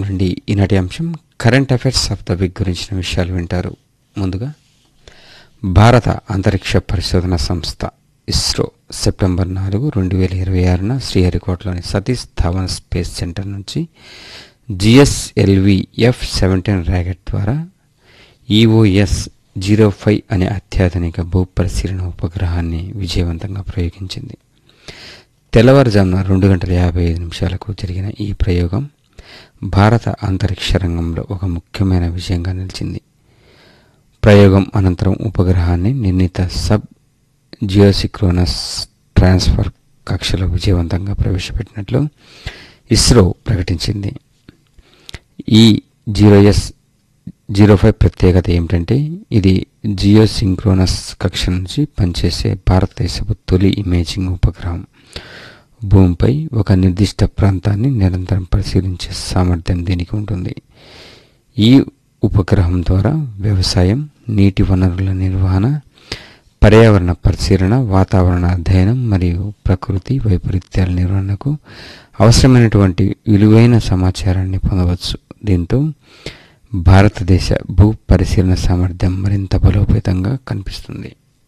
నుండి ఈనాటి అంశం current affairs of the week గురించిన విషయాలు వింటారు ముందుగా భారత అంతరిక్ష పరిశోధన సంస్థ ఇస్రో సెప్టెంబర్ నాలుగు రెండు వేల ఇరవై ఆరున శ్రీహరికోటలోని సతీష్ ధావన్ స్పేస్ సెంటర్ నుంచి జిఎస్ఎల్వి ఎఫ్ సెవెంటీన్ ర్యాకెట్ ద్వారా ఈఓఎస్ జీరో ఫైవ్ అనే అత్యాధునిక భూపరిశీలన ఉపగ్రహాన్ని విజయవంతంగా ప్రయోగించింది తెల్లవారుజామున రెండు గంటల యాభై ఐదు నిమిషాలకు జరిగిన ఈ ప్రయోగం భారత అంతరిక్ష రంగంలో ఒక ముఖ్యమైన విజయంగా నిలిచింది ప్రయోగం అనంతరం ఉపగ్రహాన్ని నిర్ణీత సబ్ జియోసిక్రోనస్ ట్రాన్స్ఫర్ కక్షలో విజయవంతంగా ప్రవేశపెట్టినట్లు ఇస్రో ప్రకటించింది ఈ జీరో ఎస్ జీరో ఫైవ్ ప్రత్యేకత ఏమిటంటే ఇది జియోసింక్రోనస్ కక్ష నుంచి పనిచేసే భారతదేశపు తొలి ఇమేజింగ్ ఉపగ్రహం భూమిపై ఒక నిర్దిష్ట ప్రాంతాన్ని నిరంతరం పరిశీలించే సామర్థ్యం దీనికి ఉంటుంది ఈ ఉపగ్రహం ద్వారా వ్యవసాయం నీటి వనరుల నిర్వహణ పర్యావరణ పరిశీలన వాతావరణ అధ్యయనం మరియు ప్రకృతి వైపరీత్యాల నిర్వహణకు అవసరమైనటువంటి విలువైన సమాచారాన్ని పొందవచ్చు దీంతో భారతదేశ భూ పరిశీలన సామర్థ్యం మరింత బలోపేతంగా కనిపిస్తుంది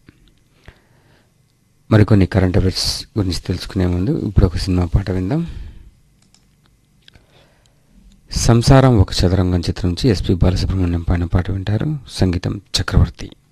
మరికొన్ని కరెంట్ అఫైర్స్ గురించి తెలుసుకునే ముందు ఇప్పుడు ఒక సినిమా పాట విందాం సంసారం ఒక చదరంగం చిత్రం నుంచి ఎస్పి బాలసుబ్రహ్మణ్యం పాడిన పాట వింటారు సంగీతం చక్రవర్తి